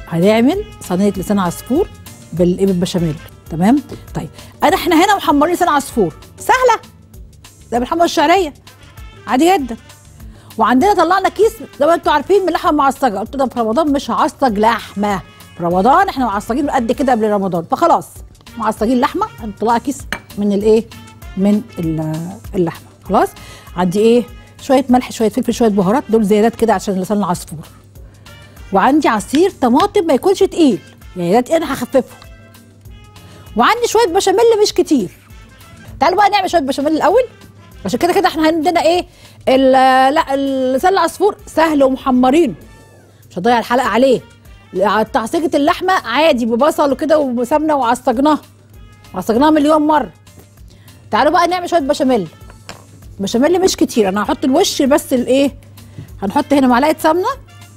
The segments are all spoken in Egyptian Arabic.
هنعمل صينيه لسان عصفور بالايه بالبشاميل تمام طيب انا احنا هنا محمرين لسان عصفور سهله زي بنحمر الشعريه عادي جدا وعندنا طلعنا كيس زي ما انتم عارفين من لحمه معصجه قلت ده في رمضان مش هعصج لحمه في رمضان احنا معصجين قد كده قبل رمضان فخلاص معصجين لحمه هنطلع كيس من الايه من ال- اللحمه خلاص عندي ايه شويه ملح شويه فلفل شويه بهارات دول زيادات كده عشان لسان العصفور وعندي عصير طماطم ما يكونش تقيل يعني ده تقيل انا هخففه وعندي شويه بشاميل مش كتير تعالوا بقى نعمل شويه بشاميل الاول عشان كده كده احنا عندنا ايه ال- لا لسان العصفور سهل ومحمرين مش هضيع الحلقه عليه تعصيجة اللحمه عادي ببصل وكده وسمنه وعصجناها عصجناها مليون مره تعالوا بقى نعمل شويه بشاميل بشاميل مش كتير انا هحط الوش بس الايه هنحط هنا معلقه سمنه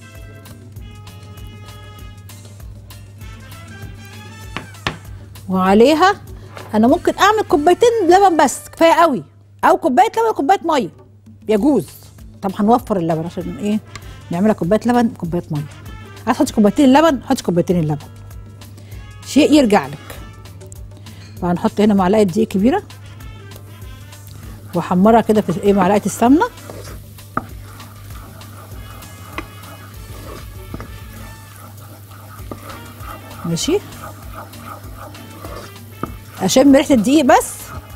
وعليها انا ممكن اعمل كوبايتين لبن بس كفايه قوي او كوبايه لبن وكوبايه ميه يجوز طب هنوفر اللبن عشان ايه نعملها كوبايه لبن كوبايه ميه عايز تحطي كوبايتين اللبن حطي كوبايتين اللبن شيء يرجع لك وهنحط هنا معلقه دقيق كبيره واحمرها كده في ايه معلقه السمنه ماشي اشم ريحه الدقيق بس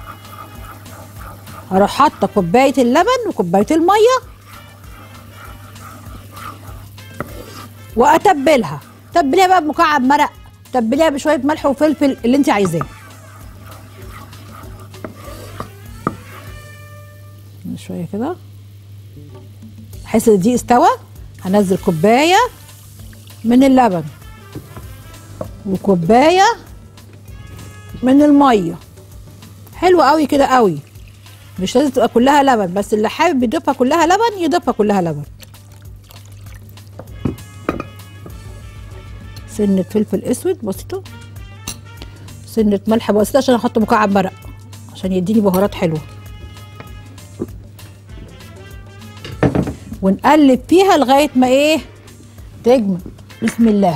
هروح حاطه كوبايه اللبن وكوبايه الميه واتبلها تبليها بقى بمكعب مرق تبليها بشويه ملح وفلفل اللي انت عايزاه شويه كده بحيث ان الدقيق استوى هنزل كوبايه من اللبن وكوبايه من الميه حلو قوي كده قوي مش لازم تبقى كلها لبن بس اللي حابب يضيفها كلها لبن يضيفها كلها لبن سنة فلفل اسود بسيطة سنة ملح بسيطة عشان احط مكعب مرق عشان يديني بهارات حلوة ونقلب فيها لغاية ما ايه تجمد بسم الله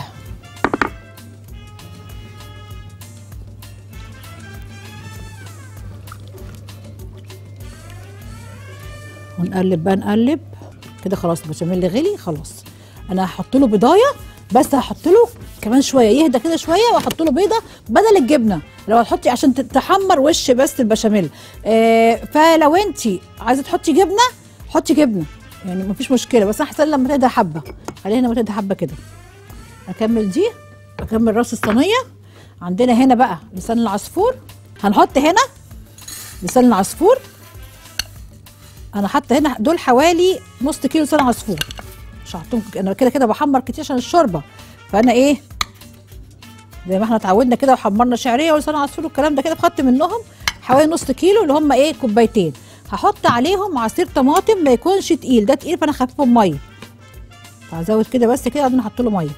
ونقلب بقى نقلب كده خلاص البشاميل غلي خلاص انا هحط له بضايه بس هحط له كمان شويه يهدى كده شويه واحط له بيضه بدل الجبنه لو هتحطي عشان تحمر وش بس البشاميل آه فلو انت عايزه تحطي جبنه حطي جبنه يعني مفيش مشكله بس احسن لما تهدى حبه خلينا لما تهدى حبه كده اكمل دي اكمل راس الصينيه عندنا هنا بقى لسان العصفور هنحط هنا لسان العصفور انا حاطه هنا دول حوالي نص كيلو لسان عصفور مش هحطهم انا كده كده بحمر كتير عشان الشوربه فانا ايه زي ما احنا اتعودنا كده وحمرنا شعريه ولسان عصفور والكلام ده كده بخدت منهم حوالي نص كيلو اللي هم ايه كوبايتين هحط عليهم عصير طماطم ما يكونش تقيل ده تقيل فانا هخففه بميه فهزود كده بس كده بعدين احط له ميه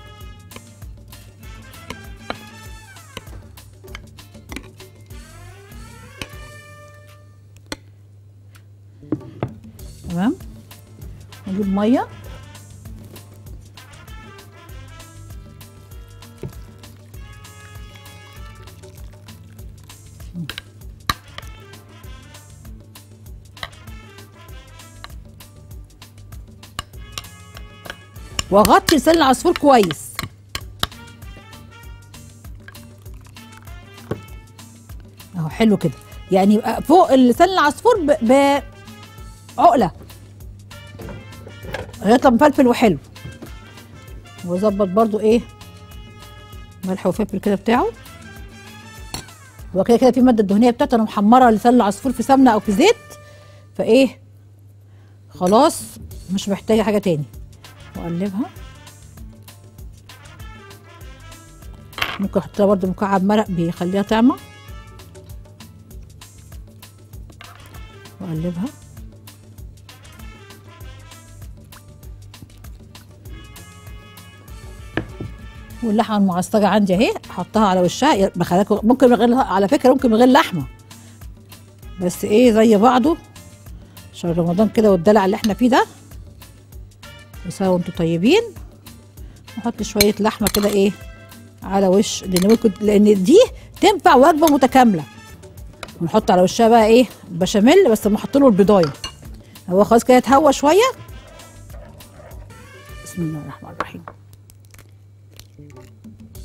تمام نجيب ميه واغطي لسان العصفور كويس اهو حلو كده يعني يبقى فوق لسان العصفور ب... ب... عقله هيطلع مفلفل وحلو واظبط برضو ايه ملح وفلفل كده بتاعه هو كده كده في ماده دهنيه بتاعته انا محمره لسان العصفور في سمنه او في زيت فايه خلاص مش محتاجه حاجه تاني واقلبها ممكن احط لها برضو مكعب مرق بيخليها طعمه واقلبها واللحمه المعصجه عندي اهي احطها على وشها بخليكم ممكن من غير على فكره ممكن من غير لحمه بس ايه زي بعضه عشان رمضان كده والدلع اللي احنا فيه ده وسوا وانتم طيبين نحط شويه لحمه كده ايه على وش لان ممكن لان دي تنفع وجبه متكامله ونحط على وشها بقى ايه بشاميل بس نحط له البضايه هو خلاص كده اتهوى شويه بسم الله الرحمن الرحيم